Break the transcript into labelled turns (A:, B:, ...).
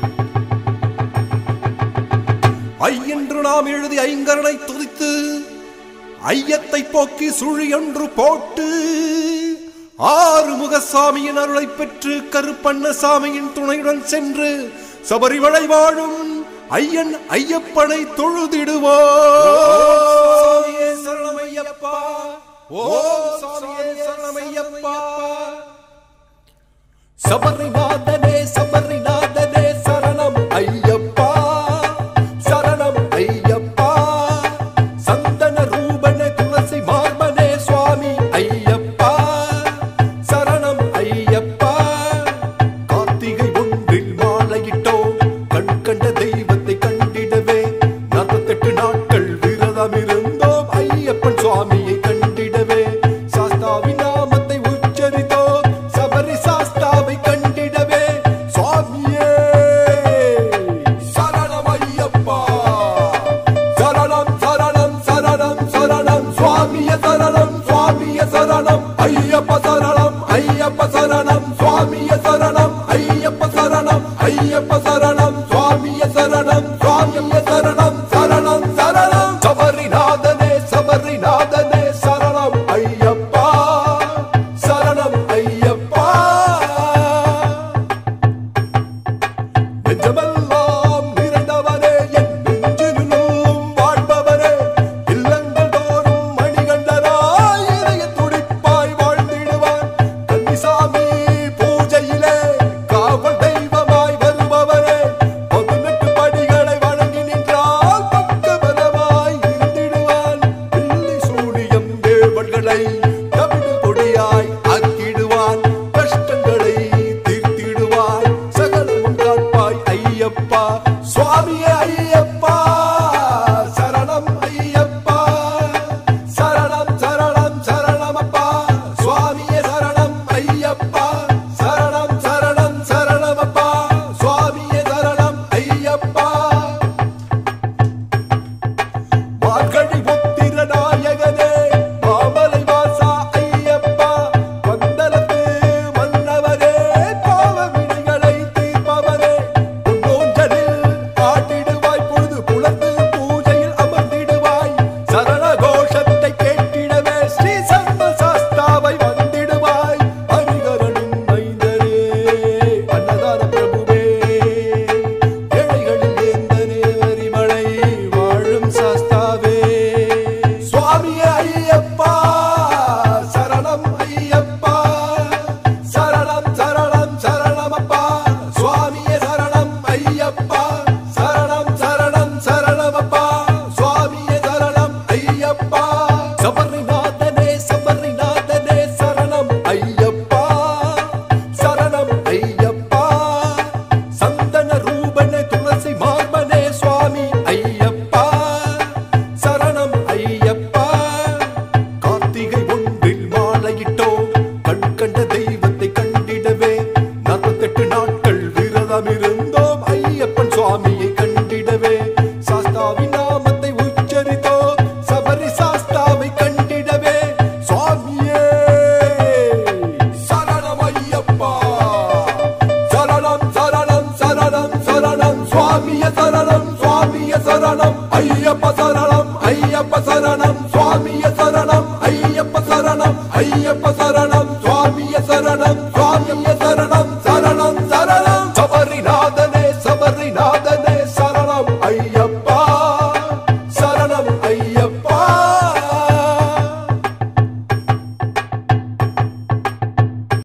A: ஐயென்று நாம் எழுதி ஐங்கரனை துதித்து ஐயத்தை போக்கி சுழியொன்று போட்டு ஆறுமுகசாமியின் அருளை பெற்று கருப்பண்ணசாமியின் துணையுடன் சென்று சபரிமலை வாழும் ஐயன் ஐயப்பனை தொழுதிடுவோம் சரணமையப்பா ஓம் சாமியே சரணமையப்பா சபரிநாதனே சபரிநாதனே சரணம் ஐயப்பா சரணம் ஐயப்பா சந்தன ரூபனே துளசி மார்பனே சுவாமி ஐயப்பா சரணம் ஐயப்பா கார்த்திகை ஒன்றில் மாலையிட்டோம் கண் கண்ட தெய்வத்தை கண்டிடவே நாற்பத்தெட்டு நாட்கள் விரதம் இருந்தோம் ஐயப்பன் சுவாமியை கண்டிடவே சாஸ்தாவின் நாமத்தை உச்சரித்தோம் சபரி சாஸ்தாவை கண்டிடவே சுவாமியே சரணம் ஐயப்பா சரணம் சரணம் சரணம் சரணம் சுவாமிய சரணம் சுவாமிய சரணம் ஐயப்ப சரணம் ஐயப்ப சரணம் சுவாமிய சரணம் ஐயப்ப சரணம் ஐயப்ப சரணம் சுவாமிய சரணம் சுவாமிய சரணம் சரணம் சரணம் சபரிநாதனே சபரிநாதனே சரணம் ஐயப்பா சரணம் ஐயப்பா நெஞ்சமெல்லாம் நிறைந்தவரே என் நெஞ்சிலும் வாழ்பவரே இல்லங்கள் தோறும் மணிகண்டராய் இதய துடிப்பாய் வாழ்ந்திடுவான் கன்னிசாமி பூஜையிலே காவல் தெய்வமாய் வருபவரே பதினெட்டு படிகளை வணங்கி நின்றால் பக்கபலமாய் இருந்திடுவான் பில்லி சூனியம் தேவர்களை தமிழ் கொடியாய் ஆக்கிடுவான் கஷ்டங்களை தீர்த்திடுவாய் சகலமும் காட்பாய் ஐயப்பா சுவாமியே ஐயப்பா சரணம் ஐயப்பா சரணம் சரணம் சரணமப்பா சுவாமியே சரணம் ஐயப்பா சரணம் சரணம் சரணமப்பா சுவாமியே சரணம் ஐயப்பா மார்கழி புத்திர நாயகனே மாமலை வாசா ஐயப்பா வந்தனத்து மன்னவரே பாவ வினைகளை தீர்ப்பவரே பொன்னோஞ்சலில் ஆட்டிடுவாய் பொழுது புலந்து பூஜையில் அமர்ந்திடுவாய் சரண கோஷத்தை கேட்டிடவே ஸ்ரீ சர்வ சாஸ்தாவை வந்திடுவாய் ஹரிகரனின் மைந்தரே அன்னதான பிரபுவே ஏழைகளில் ஏந்தனே வரிமலை வாழும் சாஸ்தாவே சுவாமியே ஐயப்பா சரணம் ஐயப்பா சரணம் சரணம் சரணமப்பா சுவாமியே சரணம் ஐயப்பா சரணம் சரணம் சரணமப்பா சுவாமியே சரணம் ஐயப்பா சபரிநாதனே சபரிநாதனே சரணம் ஐயப்பா சரணம் ஐயப்பா சந்தன ரூபனே துளசி மார்பனே சுவாமி ஐயப்பா சரணம் ஐயப்பா கார்த்திகை ஒன்றில் மாலையிட்டோம் கண் கண்ட தெய்வத்தை கண்டிடவே நாற்பத்தெட்டு நாட்கள் விரதம் இருந்தோம் ஐயப்பன் சுவாமியை கண்டிடவே சாஸ்தாவின் நாமத்தை உச்சரித்தோம் சபரி சாஸ்தாவை கண்டிடவே சுவாமியே சரணம் ஐயப்பா சரணம் சரணம் சரணம் சரணம் சுவாமிய சரணம் சுவாமிய சரணம் ஐயப்ப சரணம்